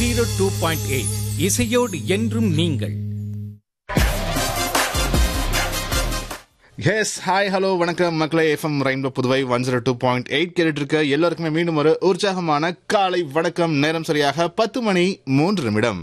zero two point eight இசையோடு என்றும் நீங்கள் எஸ் ஹாய் ஹலோ வணக்கம் மக்களே FM rainbow Puduvai one zero two point eight கேட்டுட்டு இருக்க எல்லாருக்குமே மீண்டும் ஒரு உற்சாகமான காலை வணக்கம் நேரம் சரியாக பத்து மணி மூன்று நிமிடம்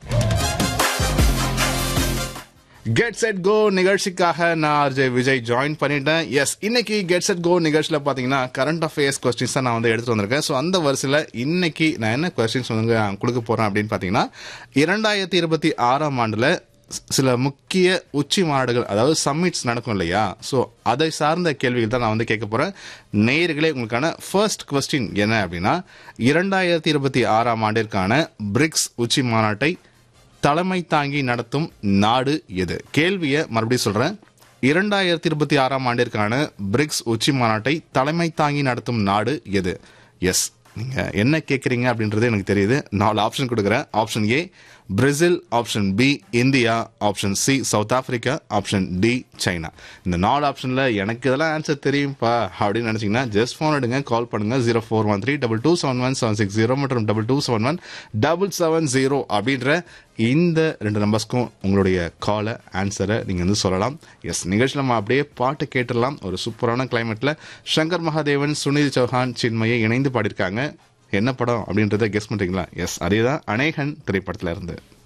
கெட் செட் கோ நிகழ்ச்சிக்காக நான் ஆர்ஜே விஜய் ஜாயின் பண்ணிட்டேன் எஸ் இன்னைக்கு கெட் செட் கோ நிகழ்ச்சியில் பார்த்தீங்கன்னா கரண்ட் அஃபேர்ஸ் கொஸ்டின்ஸ் தான் நான் வந்து எடுத்துட்டு வந்திருக்கேன் ஸோ அந்த வரிசையில் இன்னைக்கு நான் என்ன கொஸ்டின்ஸ் வந்து கொடுக்க போறேன் அப்படின்னு பார்த்தீங்கன்னா இரண்டாயிரத்தி இருபத்தி ஆறாம் ஆண்டில் சில முக்கிய உச்சி மாநாடுகள் அதாவது சம்மிட்ஸ் நடக்கும் இல்லையா ஸோ அதை சார்ந்த கேள்விகள் தான் நான் வந்து கேட்க போறேன் நேயர்களே உங்களுக்கான ஃபர்ஸ்ட் கொஸ்டின் என்ன அப்படின்னா இரண்டாயிரத்தி இருபத்தி ஆறாம் ஆண்டிற்கான பிரிக்ஸ் உச்சி மாநாட்டை தலைமை தாங்கி நடத்தும் நாடு எது கேள்வியை மறுபடியும் சொல்றேன் இரண்டாயிரத்தி இருபத்தி ஆறாம் ஆண்டிற்கான பிரிக்ஸ் உச்சி மாநாட்டை தலைமை தாங்கி நடத்தும் நாடு எது எஸ் நீங்க என்ன கேட்குறீங்க அப்படின்றது எனக்கு தெரியுது நாலு ஆப்ஷன் கொடுக்குறேன் option A Brazil option B India option C South Africa option D China இந்த நாலு ஆப்ஷன்ல எனக்கு இதெல்லாம் ஆன்சர் தெரியும்ப்பா அப்படின்னு நினைச்சீங்கன்னா ஜஸ்ட் ஃபோன் எடுங்க கால் பண்ணுங்க zero four one three double two seven one seven six zero மற்றும் double two seven one double seven zero அப்படின்ற இந்த ரெண்டு நம்பர்ஸ்க்கும் உங்களுடைய காலை ஆன்சரை நீங்கள் வந்து சொல்லலாம் எஸ் நிகழ்ச்சியில் நம்ம அப்படியே பாட்டு கேட்டுடலாம் ஒரு சூப்பரான கிளைமேட்டில் சங்கர் மகாதேவன் சுனில் சௌஹான் சின்மயை இணைந்து பாடியிருக்காங்க என்ன படம் அப்படின்றத கெஸ் பண்ணுறீங்களா எஸ் அதே தான் அநேகன் திரைப்படத்தில் இருந்து